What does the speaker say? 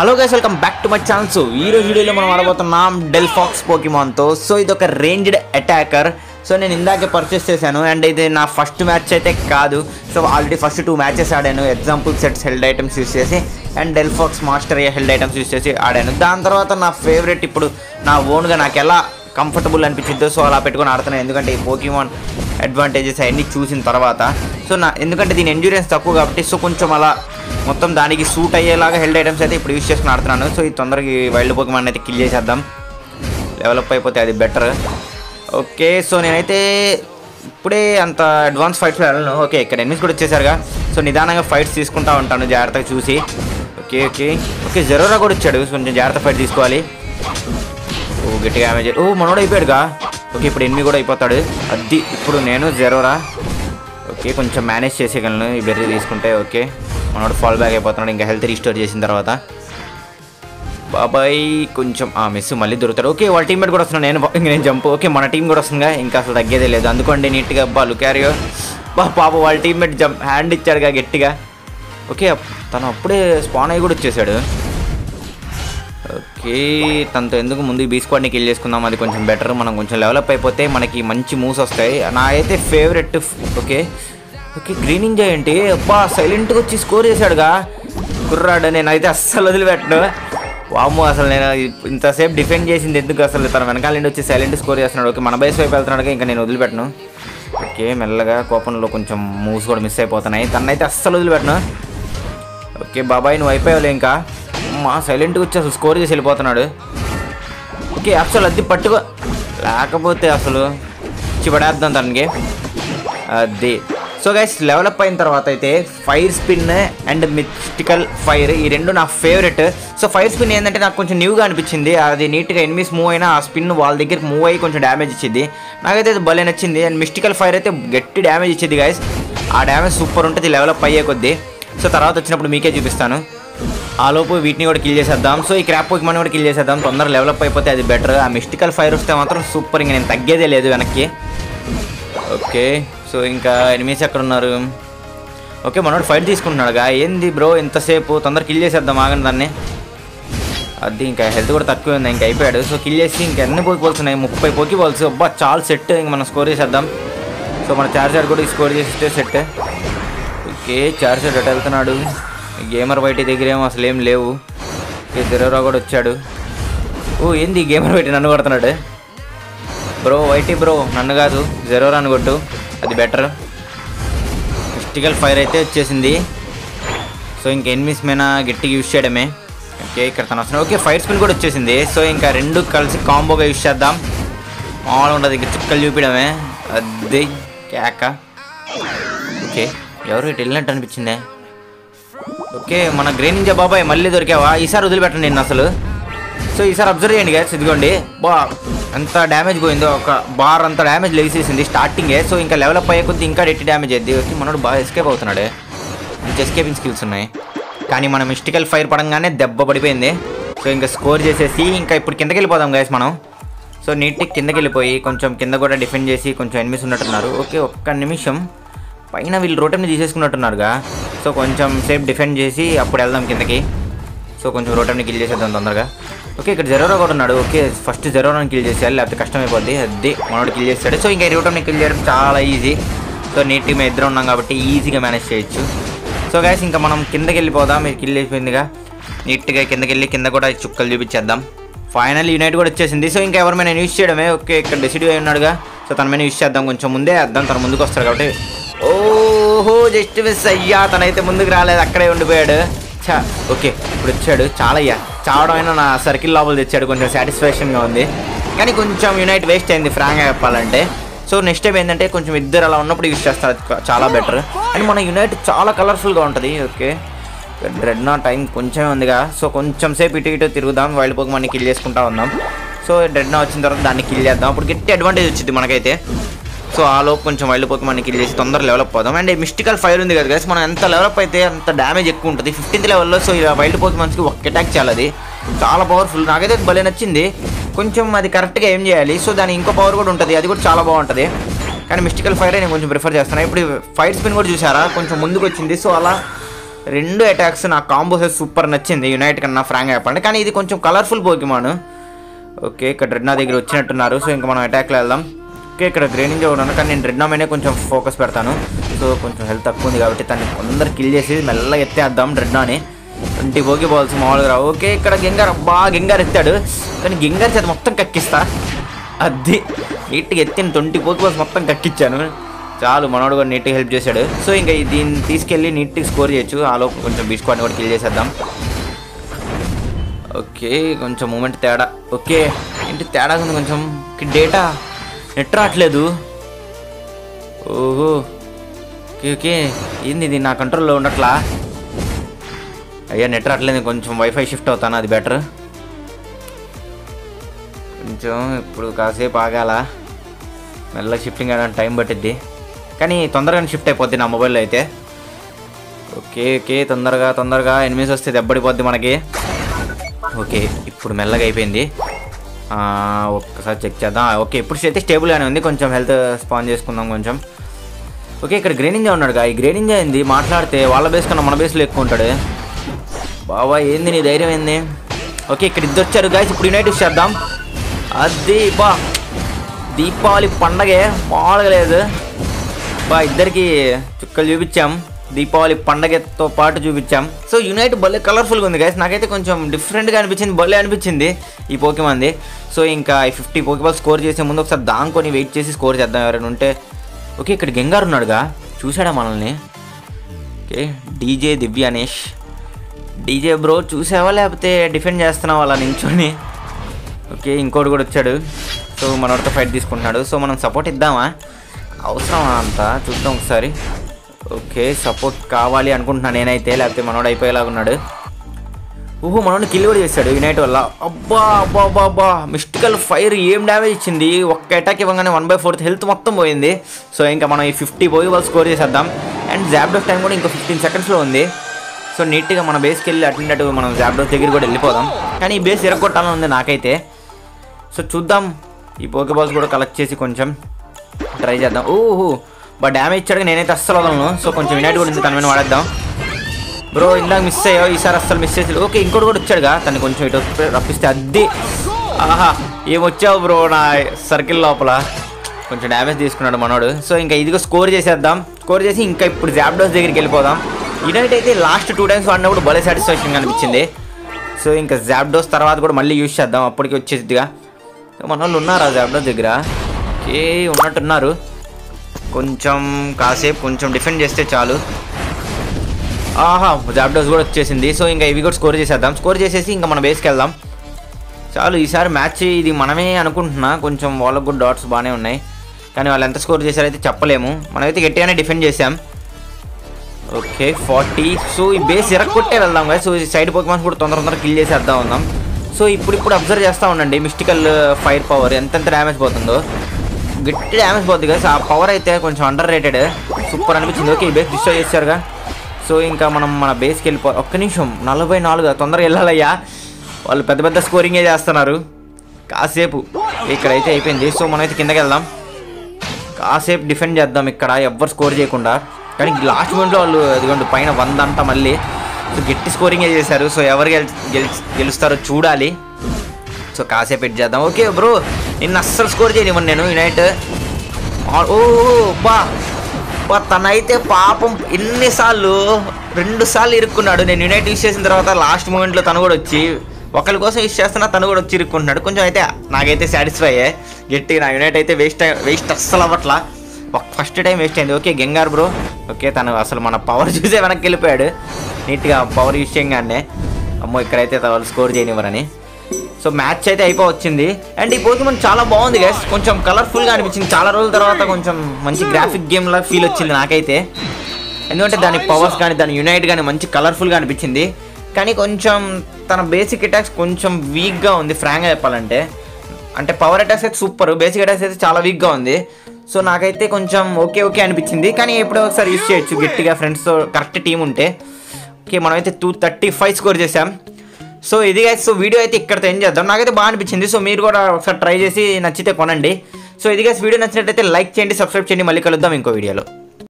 hello guys welcome back to my channel so ఈ రోజు వీడియోలో మనం ఆడబోతున్నాం డెల్ ఫాక్స్ పోకిమాన్తో సో ఇది ఒక రేంజ్డ్ అటాకర్ సో నేను ఇందాకే పర్చేస్ చేశాను అండ్ ఇది నా ఫస్ట్ మ్యాచ్ అయితే కాదు so already first two matches ఆడాను example sets held items use చేసి and Delphox master held items use చేసి ఆడాను దాని తర్వాత నా ఫేవరెట్ ఇప్పుడు నా ఓన్గా నాకు ఎలా కంఫర్టబుల్ అనిపించిందో సో అలా పెట్టుకొని ఆడుతున్నాను ఎందుకంటే ఈ పోకిమాన్ అడ్వాంటేజెస్ అవన్నీ చూసిన తర్వాత సో నా ఎందుకంటే దీని ఎండ్యూరెన్స్ తక్కువ కాబట్టి సో కొంచెం అలా మొత్తం దానికి సూట్ అయ్యేలాగా హెల్డ్ ఐటమ్స్ అయితే ఇప్పుడు యూస్ చేసుకుని ఆడుతున్నాను సో ఈ తొందరగా ఈ వైల్డ్ పోకిమాన్ అయితే కిల్ చేసేద్దాం డెవలప్ అయిపోతే అది బెటర్ ఓకే సో నేనైతే ఇప్పుడే అంత అడ్వాన్స్ ఫైట్స్ వెళ్ళను ఓకే ఇక్కడ ఎనిమిస్ కూడా వచ్చేసారుగా సో నిదానంగా ఫైట్స్ తీసుకుంటా ఉంటాను జాగ్రత్తగా చూసి ఓకే ఓకే ఓకే జరోరా కూడా వచ్చాడు కొంచెం జాగ్రత్త ఫైట్ తీసుకోవాలి ఓ గట్టిగా డ్యామేజ్ ఓ మనోడు అయిపోయాడుగా ఓకే ఇప్పుడు ఎనిమిది కూడా అయిపోతాడు అది ఇప్పుడు నేను జెరోరా ఓకే కొంచెం మేనేజ్ చేసేయగలను ఈ బెర్రీ తీసుకుంటే ఓకే మనోడు ఫాల్ బ్యాక్ అయిపోతున్నాడు ఇంకా హెల్త్ రీస్టోర్ చేసిన తర్వాత బాబాయ్ కొంచెం ఆ మిస్ మళ్ళీ దొరుకుతాడు ఓకే వాళ్ళ టీమ్మేట్ కూడా వస్తున్నాడు నేను ఇంక నేను జంప్ ఓకే మన టీం కూడా వస్తుందిగా ఇంకా అసలు తగ్గేదే లేదు అందుకోండి నీట్గా బాలు క్యారియో బా పాప వాళ్ళ టీమ్మేట్ జంప్ హ్యాండ్ ఇచ్చాడుగా గట్టిగా ఓకే తను అప్పుడే స్పాన్ అయ్యి కూడా వచ్చేసాడు ఓకే తనతో ఎందుకు ముందు బీ స్క్వాడ్ని కిల్ చేసుకుందాం అది కొంచెం బెటర్ మనం కొంచెం డెవలప్ అయిపోతే మనకి మంచి మూవ్స్ వస్తాయి నా అయితే ఫేవరెట్ ఓకే ఓకే గ్రీన్ ఇంజా ఏంటి అబ్బా సైలెంట్గా వచ్చి స్కోర్ చేశాడుగా కుర్రాడు నేనైతే అస్సలు వదిలిపెట్టను వాము అసలు నేను ఇంతసేపు డిఫెండ్ చేసింది ఎందుకు అసలు తన వెనకాల నుండి వచ్చి సైలెంట్ స్కోర్ చేస్తున్నాడు ఓకే మన బయస్ వైపు వెళ్తున్నాడు ఇంకా నేను వదిలిపెట్టను ఓకే మెల్లగా కోపంలో కొంచెం మూవ్స్ కూడా మిస్ అయిపోతున్నాయి తనైతే అస్సలు వదిలిపెట్టను ఓకే బాబాయ్ నువ్వు అయిపోయావులే ఇంకా మా సైలెంట్గా వచ్చి అసలు స్కోర్ చేసి వెళ్ళిపోతున్నాడు ఓకే అసలు అది పట్టుకో లేకపోతే అసలు ఇచ్చి పడేద్దాం తనకి అది సో గైస్ డెవలప్ అయిన తర్వాత అయితే fire spin and mystical fire ఈ రెండు నా ఫేవరెట్ సో ఫైర్ స్పిన్ ఏంటంటే నాకు కొంచెం న్యూగా అనిపించింది అది నీట్గా ఎనిమిస్ మూవ్ అయినా ఆ స్పిన్ వాళ్ళ దగ్గర మూవ్ అయ్యి కొంచెం డ్యామేజ్ ఇచ్చింది నాకైతే అది భలే నచ్చింది అండ్ మిస్టికల్ ఫైర్ అయితే గట్టి డ్యామేజ్ ఇచ్చింది గైస్ ఆ డ్యామేజ్ సూపర్ ఉంటుంది డెవలప్ అయ్యే కొద్దీ సో తర్వాత వచ్చినప్పుడు మీకే చూపిస్తాను ఆ లోపు వీటిని కూడా కిల్ చేసేద్దాం సో ఈ క్రాప్ పోకిమాన్ కూడా కిల్ చేసేద్దాం తొందరగా డెవలప్ అయిపోతే అది బెటర్ ఆ మిస్టికల్ ఫైర్ వస్తే మాత్రం సూపర్ ఇంకా నేను తగ్గేదే లేదు వెనక్కి ఓకే సో ఇంకా ఎనిమిస్ ఎక్కడ ఉన్నారు ఓకే మనోడు ఫైట్ తీసుకుంటున్నాడుగా ఏంది బ్రో ఇంతసేపు తొందర కిల్ చేసేద్దాం ఆగండి దాన్ని అది ఇంకా హెల్త్ కూడా తక్కువ ఉంది ఇంకా అయిపోయాడు సో కిల్ చేసి ఇంకా ఎన్ని పోకి బాల్స్ ఉన్నాయి ముప్పై పోకి బాల్స్ అబ్బా చాలా సెట్ ఇంక మనం స్కోర్ చేసేద్దాం సో మన చార్జర్ కూడా స్కోర్ చేస్తే సెట్ ఓకే చార్జర్ ఎటు వెళ్తున్నాడు గేమర్ బయట దగ్గర ఏమో అసలు ఏం లేవు ఓకే జెరోరా కూడా వచ్చాడు ఓ ఏంది గేమర్ బయట నన్ను కొడుతున్నాడు బ్రో వైటీ బ్రో నన్ను కాదు జెరోరా అని కొట్టు అది బెటర్ మిస్టికల్ ఫైర్ అయితే వచ్చేసింది సో ఇంక ఎనిమిస్ మీద గట్టిగా యూస్ చేయడమే ఓకే ఇక్కడ తను వస్తున్నాడు ఓకే ఫైర్ స్పిన్ కూడా వచ్చేసింది సో ఇంకా రెండు కలిసి కాంబోగా యూస్ చేద్దాం మామూలుగా ఉండదు ఇంకా చుక్కలు చూపించడమే అది కేక ఓకే ఎవరు ఇటు వెళ్ళినట్టు అనిపించిందే ఓకే మన గ్రీన్ ఇంజా బాబాయ్ మళ్ళీ దొరికావా ఈసారి వదిలిపెట్టండి నేను అసలు సో ఈసారి అబ్జర్వ్ చేయండి గ్యాస్ ఇదిగోండి బా ఎంత డ్యామేజ్ పోయిందో ఒక బార్ అంత డ్యామేజ్ లేసేసింది స్టార్టింగే సో ఇంకా డెవలప్ అయ్యే కొద్ది ఇంకా డెట్టి డ్యామేజ్ అయ్యింది ఓకే మనోడు బాగా ఎస్కేప్ అవుతున్నాడు మంచి ఎస్కేపింగ్ స్కిల్స్ ఉన్నాయి కానీ మన మిస్టికల్ ఫైర్ పడంగానే దెబ్బ పడిపోయింది సో ఇంకా స్కోర్ చేసేసి ఇంకా ఇప్పుడు కిందకి వెళ్ళిపోదాం గ్యాస్ మనం సో నీట్గా కిందకి వెళ్ళిపోయి కొంచెం కింద కూడా డిఫెండ్ చేసి కొంచెం ఎనిమిస్ ఉన్నట్టున్నారు ఓకే ఒక్క నిమిషం పైన వీళ్ళు రోటమ్ని తీసేసుకున్నట్టున్నారుగా సో కొంచెం సేపు డిఫెండ్ చేసి అప్పుడు వెళ్దాం కిందకి సో కొంచెం రోటమ్ని కిల్ చేసేద్దాం తొందరగా ఓకే ఇక్కడ జెరోరా కూడా ఉన్నాడు ఓకే ఫస్ట్ జెరోరాని కిల్ చేసేయాలి లేకపోతే కష్టమైపోద్ది అది మనోడు కిల్ చేస్తాడు సో ఇంకా రోటమ్ని కిల్ చేయడం చాలా ఈజీ సో నీట్ మేము ఇద్దరు ఉన్నాం కాబట్టి ఈజీగా మేనేజ్ చేయొచ్చు సో గాయస్ ఇంకా మనం కిందకి వెళ్ళిపోదాం మీరు కిల్ అయిపోయిందిగా నీట్గా కిందకి వెళ్ళి కింద కూడా చుక్కలు చూపించేద్దాం ఫైనల్ యునైట్ కూడా వచ్చేసింది సో ఇంకా ఎవరి మీద యూస్ చేయడమే ఓకే ఇక్కడ డెసిడ్ అయి ఉన్నాడుగా సో తన మీద యూస్ చేద్దాం కొంచెం ముందే వేద్దాం తన ముందుకు వస్తాడు కాబట్టి ఓహో జస్ట్ మిస్ అయ్యా తనైతే ముందుకు రాలేదు అక్కడే ఉండిపోయాడు చా ఓకే ఇప్పుడు వచ్చాడు చాలా అయ్యా చావడం అయినా నా సర్కిల్ లోపల తెచ్చాడు కొంచెం సాటిస్ఫాక్షన్గా ఉంది కానీ కొంచెం యునైట్ వేస్ట్ అయింది ఫ్రాంక్గా చెప్పాలంటే సో నెక్స్ట్ టైం ఏంటంటే కొంచెం ఇద్దరు అలా ఉన్నప్పుడు యూస్ చేస్తారు అది చాలా బెటర్ అండ్ మన యునైట్ చాలా కలర్ఫుల్గా ఉంటుంది ఓకే రెడ్ నా టైం కొంచెమే ఉందిగా సో కొంచెం సేపు ఇటు ఇటు తిరుగుదాం వైల్డ్ పోకమాన్ని కిల్ చేసుకుంటా ఉందాం సో రెడ్ నా వచ్చిన తర్వాత దాన్ని కిల్ చేద్దాం అప్పుడు గట్టి అడ్వాంటేజ్ వచ్చింది మనకైతే సో ఆ లోపు కొంచెం వైల్డ్ పోకమాన్ని కిల్ చేసి తొందరగా డెవలప్ అవుదాం అండ్ మిస్టికల్ ఫైర్ ఉంది కదా guys, మనం ఎంత డెవలప్ అయితే అంత డ్యామేజ్ ఎక్కువ ఉంటుంది ఫిఫ్టీన్త్ లెవెల్లో సో ఇలా వైల్డ్ పోకమాన్స్కి ఒక అటాక్ చేయాలి అది చాలా పవర్ఫుల్ నాకైతే అది భలే నచ్చింది కొంచెం అది కరెక్ట్గా ఏం చేయాలి సో దాని ఇంకో పవర్ కూడా ఉంటుంది అది కూడా చాలా బాగుంటుంది కానీ మిస్టికల్ ఫైర్ నేను కొంచెం ప్రిఫర్ చేస్తాను ఇప్పుడు ఫైర్ స్పిన్ కూడా చూసారా కొంచెం ముందుకు వచ్చింది సో అలా రెండు అటాక్స్ నా కాంబోస్ సూపర్ నచ్చింది యునైట్ కన్నా ఫ్రాంక్ చెప్పండి కానీ ఇది కొంచెం కలర్ఫుల్ పోకిమాను ఓకే ఇక్కడ రెడ్ నా దగ్గర వచ్చినట్టున్నారు సో ఇంకా మనం అటాక్లో వెళ్దాం ఓకే ఇక్కడ గ్రేనింగ్ ఉన్నాను కానీ నేను రెడ్ మీదే కొంచెం ఫోకస్ పెడతాను సో కొంచెం హెల్త్ తక్కువ ఉంది కాబట్టి తను అందరు కిల్ చేసి మెల్లగా ఎత్తేద్దాం రెడ్ నాని ట్వంటీ పోకి బాల్స్ మామూలుగా రావు ఓకే ఇక్కడ గింగార్ అబ్బా గింగార్ ఎత్తాడు కానీ గింగార్ చేత మొత్తం కక్కిస్తా అది నీట్గా ఎత్తిన ట్వంటీ పోకి బాల్స్ మొత్తం కక్కిచ్చాను చాలు మనోడు కూడా నీట్గా హెల్ప్ చేశాడు సో ఇంకా ఈ దీన్ని తీసుకెళ్ళి నీట్గా స్కోర్ చేయొచ్చు ఆలో కొంచెం బీచ్ స్క్వాడ్ని కూడా కిల్ చేసేద్దాం ఓకే కొంచెం మూమెంట్ తేడా ఓకే ఏంటి తేడా ఉంది కొంచెం డేటా నెట్ రావట్లేదు ఓహో ఓకే ఓకే ఏంది ఇది నా కంట్రోల్లో ఉండట్లా అయ్యా నెట్ రావట్లేదు కొంచెం వైఫై షిఫ్ట్ అవుతాను అది బెటర్ కొంచెం ఇప్పుడు కాసేపు ఆగాల మెల్ల షిఫ్టింగ్ అవ్వడానికి టైం పట్టిద్ది కానీ తొందరగానే షిఫ్ట్ అయిపోద్ది నా మొబైల్లో అయితే ఓకే ఓకే తొందరగా తొందరగా ఎనిమిది వస్తే దెబ్బడిపోద్ది మనకి ఓకే ఇప్పుడు మెల్లగా అయిపోయింది ఆ, ఒక్కసారి చెక్ చేద్దాం ఓకే ఇప్పుడు అయితే స్టేబుల్గానే ఉంది కొంచెం హెల్త్ స్పాన్ చేసుకుందాం కొంచెం ఓకే ఇక్కడ గ్రేనింజా ఉన్నాడు ఈ గ్రేనింజా ఏంది మాట్లాడితే వాళ్ళ బేస్ కన్నా మన బేస్లో ఎక్కువ ఉంటాడు బాబా ఏంది నీ ధైర్యం ఏంది ఓకే ఇక్కడ ఇద్దరు వచ్చారు గాయస్ ఇప్పుడు యునైటెడ్ చేద్దాం అది బా దీపావళి పండగే మామూలుగా లేదు బా ఇద్దరికి చుక్కలు చూపించాం దీపావళి పండగతో పాటు చూపించాం సో యునైట్ భలే కలర్ఫుల్గా ఉంది గైస్ నాకైతే కొంచెం డిఫరెంట్గా అనిపించింది భలే అనిపించింది ఈ పోకిమంది సో ఇంకా ఈ ఫిఫ్టీ పోకిబాల్ స్కోర్ చేసే ముందు ఒకసారి దాంకొని వెయిట్ చేసి స్కోర్ చేద్దాం ఎవరైనా ఉంటే ఓకే ఇక్కడ గంగారు ఉన్నాడుగా చూసాడా మనల్ని okay DJ Divyanesh DJ bro చూసావా లేకపోతే డిఫెండ్ చేస్తున్నావా అలా నించొని ఓకే ఇంకోటి కూడా వచ్చాడు సో మనోడితో ఫైట్ తీసుకుంటున్నాడు సో మనం సపోర్ట్ ఇద్దామా అవసరమా అంతా చూద్దాం ఒకసారి ఓకే సపోర్ట్ కావాలి అనుకుంటున్నాను నేనైతే లేకపోతే మనోడు అయిపోయేలాగా ఉన్నాడు ఊహు మనోడిని కిల్ కూడా చేశాడు యునైట్ వల్ల అబ్బా అబ్బా అబ్బా అబ్బా మిస్టికల్ ఫైర్ ఏం డ్యామేజ్ ఇచ్చింది ఒక్క అటాక్ ఇవ్వగానే వన్ బై ఫోర్త్ హెల్త్ మొత్తం పోయింది సో ఇంకా మనం ఈ ఫిఫ్టీ పోయి వాళ్ళు స్కోర్ చేసేద్దాం అండ్ జాబ్డోస్ టైం కూడా ఇంకా ఫిఫ్టీన్ సెకండ్స్లో ఉంది సో నీట్గా మన బేస్కి వెళ్ళి అటు ఇటు మనం జాబ్డోస్ దగ్గర కూడా వెళ్ళిపోదాం కానీ ఈ బేస్ ఇరగొట్టాలని ఉంది నాకైతే సో చూద్దాం ఈ పోకేబాల్స్ కూడా కలెక్ట్ చేసి కొంచెం ట్రై చేద్దాం ఓహో బా డ్యామేజ్ ఇచ్చాడు నేనైతే అస్సలు వదలను సో కొంచెం యునైట్ కూడా ఉంది తన మీద వాడేద్దాం బ్రో ఇందాక మిస్ అయ్యావు ఈసారి అస్సలు మిస్ చేసి ఓకే ఇంకోటి కూడా వచ్చాడుగా తను కొంచెం ఇటు వచ్చి రప్పిస్తే అద్ది ఆహా ఏమొచ్చావు బ్రో నా సర్కిల్ లోపల కొంచెం డ్యామేజ్ తీసుకున్నాడు మనోడు సో ఇంకా ఇదిగో స్కోర్ చేసేద్దాం స్కోర్ చేసి ఇంకా ఇప్పుడు జాబ్డోస్ దగ్గరికి వెళ్ళిపోదాం యునైట్ అయితే లాస్ట్ టూ టైమ్స్ వాడినప్పుడు భలే సాటిస్ఫాక్షన్ అనిపించింది సో ఇంకా జాబ్డోస్ తర్వాత కూడా మళ్ళీ యూజ్ చేద్దాం అప్పటికి వచ్చేసిద్దిగా మన వాళ్ళు ఉన్నారా జాబ్డోస్ దగ్గర ఓకే ఉన్నట్టున్నారు కొంచెం కాసేపు కొంచెం డిఫెండ్ చేస్తే చాలు ఆహా జాబ్డోస్ కూడా వచ్చేసింది సో ఇంకా ఇవి కూడా స్కోర్ చేసేద్దాం స్కోర్ చేసేసి ఇంకా మన బేస్కి వెళ్దాం చాలు ఈసారి మ్యాచ్ ఇది మనమే అనుకుంటున్నా కొంచెం వాళ్ళకు కూడా డాట్స్ బాగానే ఉన్నాయి కానీ వాళ్ళు ఎంత స్కోర్ చేశారైతే చెప్పలేము మనమైతే గట్టిగానే డిఫెండ్ చేసాం ఓకే ఫార్టీ సో ఈ బేస్ ఇరక్కొట్టే వెళ్దాం కదా సో ఈ సైడ్ పోకిమాన్స్ కూడా తొందర తొందర కిల్ చేసేద్దాం ఉందాం సో ఇప్పుడు ఇప్పుడు అబ్జర్వ్ చేస్తూ ఉండండి మిస్టికల్ ఫైర్ పవర్ ఎంతెంత డ్యామేజ్ పోతుందో గట్టి డ్యామేజ్ పోతుంది కదా ఆ పవర్ అయితే కొంచెం అండర్ రేటెడ్ సూపర్ అనిపించింది ఓకే ఈ బేస్ డిస్ట్రాయ్ చేశారుగా సో ఇంకా మనం మన బేస్కి వెళ్ళిపో ఒక్క నిమిషం నలభై నాలుగు తొందరగా వెళ్ళాలయ్యా వాళ్ళు పెద్ద పెద్ద స్కోరింగే చేస్తున్నారు కాసేపు ఇక్కడైతే అయిపోయింది సో మనమైతే కిందకి వెళ్దాం కాసేపు డిఫెండ్ చేద్దాం ఇక్కడ ఎవ్వరు స్కోర్ చేయకుండా కానీ లాస్ట్ మూమెంట్లో వాళ్ళు ఇదిగోండి పైన వంద అంట మళ్ళీ సో గట్టి స్కోరింగే చేశారు సో ఎవరు గెల్ గెల్- గెలుస్తారో చూడాలి సో కాసేపు ఎడ్ చేద్దాం ఓకే బ్రో నిన్న అస్సలు స్కోర్ చేయనివ్వను నేను యునైట్ ఆ- ఓ బా బా తనైతే పాపం ఎన్నిసార్లు రెండు సార్లు ఇరుక్కున్నాడు నేను యునైట్ యూస్ చేసిన తర్వాత లాస్ట్ మూమెంట్లో తను కూడా వచ్చి ఒకరి కోసం యూస్ చేస్తున్నా తను కూడా వచ్చి ఇరుక్కుంటున్నాడు కొంచెం అయితే నాకైతే సాటిస్ఫై అయ్యే గట్టి నా యునైట్ అయితే వేస్ట్ వేస్ట్ అస్సలు అవ్వట్లా ఫస్ట్ టైం వేస్ట్ అయింది ఓకే గెంగార్ బ్రో ఓకే తను అసలు మన పవర్ చూసే వెనక్కి వెళ్ళిపోయాడు నీట్గా పవర్ యూస్ చేయగానే అమ్మో ఇక్కడైతే వాళ్ళు స్కోర్ చేయనివ్వరని సో మ్యాచ్ అయితే అయిపో వచ్చింది అండ్ ఈ పోకిమన్ చాలా బాగుంది గైస్ కొంచెం కలర్ఫుల్గా అనిపించింది చాలా రోజుల తర్వాత కొంచెం మంచి గ్రాఫిక్ గేమ్ లా ఫీల్ వచ్చింది నాకైతే ఎందుకంటే దాని పవర్స్ కానీ దాని యునైట్ కానీ మంచి కలర్ఫుల్గా అనిపించింది కానీ కొంచెం తన బేసిక్ అటాక్స్ కొంచెం వీక్గా ఉంది ఫ్రాంక్గా చెప్పాలంటే అంటే పవర్ అటాక్స్ అయితే సూపర్ బేసిక్ అటాక్స్ అయితే చాలా వీక్గా ఉంది సో నాకైతే కొంచెం ఓకే ఓకే అనిపించింది కానీ ఎప్పుడో ఒకసారి యూస్ చేయొచ్చు గట్టిగా ఫ్రెండ్స్తో కరెక్ట్ టీం ఉంటే ఓకే మనమైతే టూ థర్టీ ఫైవ్ స్కోర్ చేసాం సో ఇది గైస్ సో వీడియో అయితే ఇక్కడతో ఏం చేద్దాం నాకైతే బాగా అనిపించింది సో మీరు కూడా ఒకసారి ట్రై చేసి నచ్చితే కొనండి సో ఇది గైస్ వీడియో నచ్చినట్లయితే లైక్ చేయండి సబ్స్క్రైబ్ చేయండి మళ్ళీ కలుద్దాం ఇంకో వీడియోలో